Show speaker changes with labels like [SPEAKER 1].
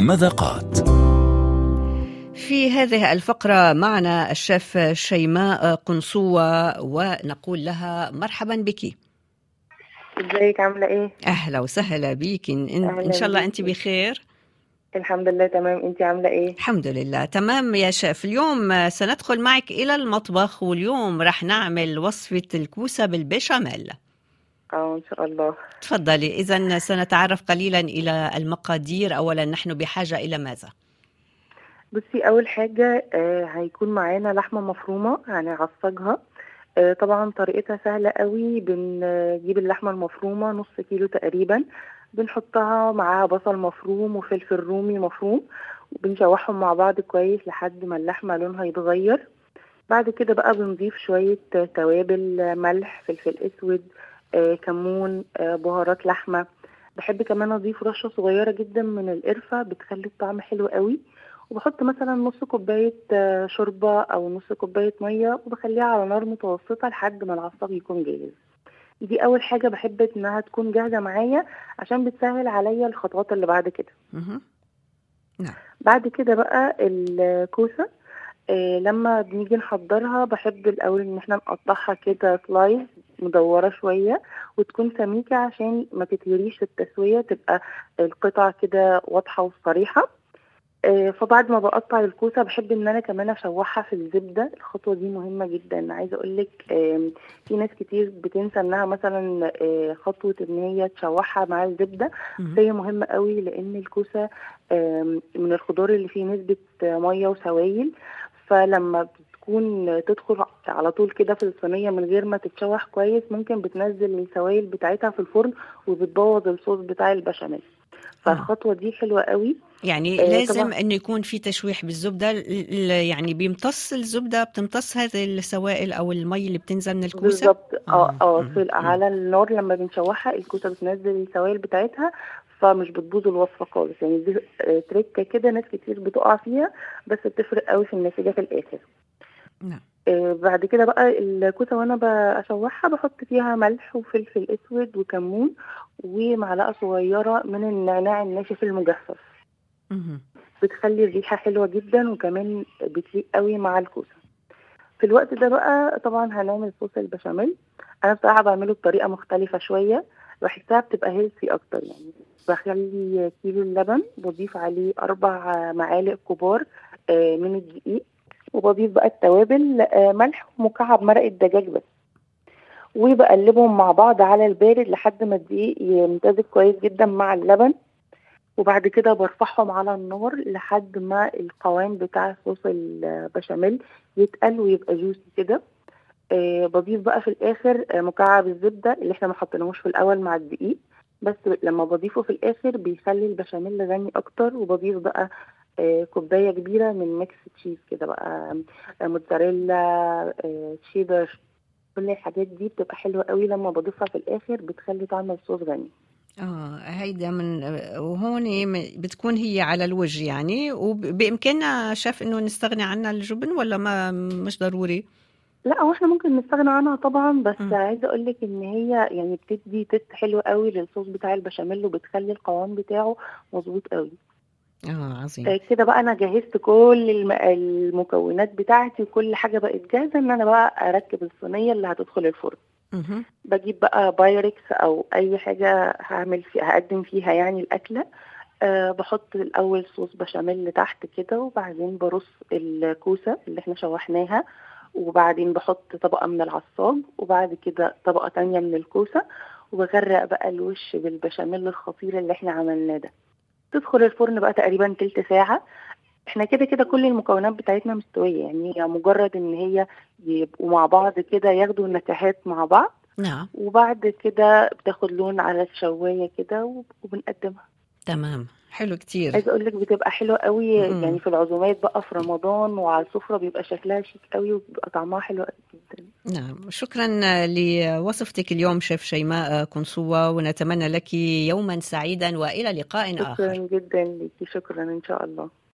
[SPEAKER 1] مذاقات
[SPEAKER 2] في هذه الفقرة معنا الشيف شيماء قنصوة ونقول لها مرحبا بك
[SPEAKER 3] ازيك عاملة ايه؟
[SPEAKER 2] أهلا وسهلا بك إن, إن,
[SPEAKER 3] أهلا
[SPEAKER 2] إن شاء الله
[SPEAKER 3] بيكي.
[SPEAKER 2] أنت بخير
[SPEAKER 3] الحمد لله تمام انتي عاملة ايه؟
[SPEAKER 2] الحمد لله تمام يا شيف اليوم سندخل معك إلى المطبخ واليوم رح نعمل وصفة الكوسة بالبشاميل
[SPEAKER 3] اه ان شاء الله
[SPEAKER 2] تفضلي إذا سنتعرف قليلا إلى المقادير أولا نحن بحاجة إلى ماذا؟
[SPEAKER 3] بصي اول حاجة آه هيكون معانا لحمة مفرومة هنعصجها آه طبعا طريقتها سهلة قوي بنجيب اللحمة المفرومة نص كيلو تقريبا بنحطها معاها بصل مفروم وفلفل رومي مفروم وبنشوحهم مع بعض كويس لحد ما اللحمة لونها يتغير بعد كده بقى بنضيف شوية آه، توابل آه، ملح فلفل اسود آه، كمون آه، بهارات لحمة بحب كمان اضيف رشة صغيرة جدا من القرفة بتخلي الطعم حلو قوي وبحط مثلا نص كوباية آه، شوربة أو نص كوباية مية وبخليها على نار متوسطة لحد ما العصاج يكون جاهز دي أول حاجة بحب إنها تكون جاهزة معايا عشان بتسهل عليا الخطوات اللي بعد كده
[SPEAKER 2] مهم.
[SPEAKER 3] بعد كده بقى الكوسة آه لما بنيجي نحضرها بحب الأول إن احنا نقطعها كده سلايز مدورة شوية وتكون سميكة عشان ما تتهريش في التسوية تبقى القطع كده واضحة وصريحة آه، فبعد ما بقطع الكوسه بحب ان انا كمان اشوحها في الزبده الخطوه دي مهمه جدا عايزه اقول لك في ناس كتير بتنسى انها مثلا آه، خطوه ان هي تشوحها مع الزبده
[SPEAKER 2] مهم.
[SPEAKER 3] بس هي مهمه قوي لان الكوسه آم، من الخضار اللي فيه نسبه آه، ميه وسوائل فلما بتكون تدخل على طول كده في الصينيه من غير ما تتشوح كويس ممكن بتنزل السوائل بتاعتها في الفرن وبتبوظ الصوص بتاع البشاميل فالخطوه دي حلوه قوي
[SPEAKER 2] يعني
[SPEAKER 3] آه،
[SPEAKER 2] لازم
[SPEAKER 3] طبعاً.
[SPEAKER 2] انه يكون في تشويح بالزبده ال- ال- يعني بيمتص الزبده بتمتص هذه السوائل او المي اللي بتنزل من الكوسه
[SPEAKER 3] بالظبط اه
[SPEAKER 2] آه،
[SPEAKER 3] اه
[SPEAKER 2] مم،
[SPEAKER 3] في
[SPEAKER 2] مم.
[SPEAKER 3] على النار لما بنشوحها الكوسه بتنزل السوائل بتاعتها فمش بتبوظ الوصفه خالص يعني دي آه، تريكه كده ناس كتير بتقع فيها بس بتفرق قوي في النتيجه في الاخر
[SPEAKER 2] نعم.
[SPEAKER 3] آه بعد كده بقى الكوسه وانا بشوحها بحط فيها ملح وفلفل اسود وكمون ومعلقه صغيره من النعناع الناشف المجفف
[SPEAKER 2] مهم.
[SPEAKER 3] بتخلي الريحة حلوة جدا وكمان بتليق قوي مع الكوسة في الوقت ده بقى طبعا هنعمل صوص البشاميل انا بصراحة بعمله بطريقة مختلفة شوية بحسها بتبقى هيلثي اكتر يعني بخلي كيلو اللبن بضيف عليه اربع معالق كبار آه، من الدقيق وبضيف بقى التوابل آه، ملح ومكعب مرقة دجاج بس وبقلبهم مع بعض على البارد لحد ما الدقيق يمتزج كويس جدا مع اللبن وبعد كده برفعهم على النار لحد ما القوام بتاع صوص البشاميل يتقل ويبقى جوسي كده آه بضيف بقى في الاخر آه مكعب الزبده اللي احنا ما حطيناهوش في الاول مع الدقيق بس لما بضيفه في الاخر بيخلي البشاميل غني اكتر وبضيف بقى آه كوبايه كبيره من ميكس تشيز كده بقى آه موتزاريلا آه تشيدر كل الحاجات دي بتبقى حلوه قوي لما بضيفها في الاخر بتخلي طعم الصوص غني
[SPEAKER 2] اه هيدا من وهون م- بتكون هي على الوجه يعني وبامكاننا شاف انه نستغني عنها الجبن ولا ما مش ضروري
[SPEAKER 3] لا هو احنا ممكن نستغنى عنها طبعا بس
[SPEAKER 2] مم.
[SPEAKER 3] عايزه اقول لك ان هي يعني بتدي تست حلو قوي للصوص بتاع البشاميل وبتخلي القوام بتاعه مظبوط قوي
[SPEAKER 2] اه عظيم
[SPEAKER 3] آه كده بقى انا جهزت كل الم- المكونات بتاعتي وكل حاجه بقت جاهزه ان انا بقى اركب الصينيه اللي هتدخل الفرن
[SPEAKER 2] مهم.
[SPEAKER 3] بجيب بقى بايركس او اي حاجه هعمل فيها هقدم فيها يعني الاكله أه بحط الاول صوص بشاميل تحت كده وبعدين برص الكوسه اللي احنا شوحناها وبعدين بحط طبقه من العصاج وبعد كده طبقه تانية من الكوسه وبغرق بقى الوش بالبشاميل الخطير اللي احنا عملناه ده تدخل الفرن بقى تقريبا تلت ساعه احنا كده كده كل المكونات بتاعتنا مستويه يعني هي مجرد ان هي يبقوا مع بعض كده ياخدوا النكهات مع بعض
[SPEAKER 2] نعم
[SPEAKER 3] وبعد كده بتاخد لون على الشوايه كده وب- وبنقدمها
[SPEAKER 2] تمام حلو كتير
[SPEAKER 3] عايزه اقول لك بتبقى حلوه قوي
[SPEAKER 2] مم.
[SPEAKER 3] يعني في العزومات بقى في رمضان وعلى السفره بيبقى شكلها شيك قوي وبيبقى طعمها حلو جدا
[SPEAKER 2] نعم شكرا لوصفتك اليوم شيف شيماء كنصوة ونتمنى لك يوما سعيدا وإلى لقاء
[SPEAKER 3] شكرا
[SPEAKER 2] آخر
[SPEAKER 3] جدا ليكي شكرا ان شاء الله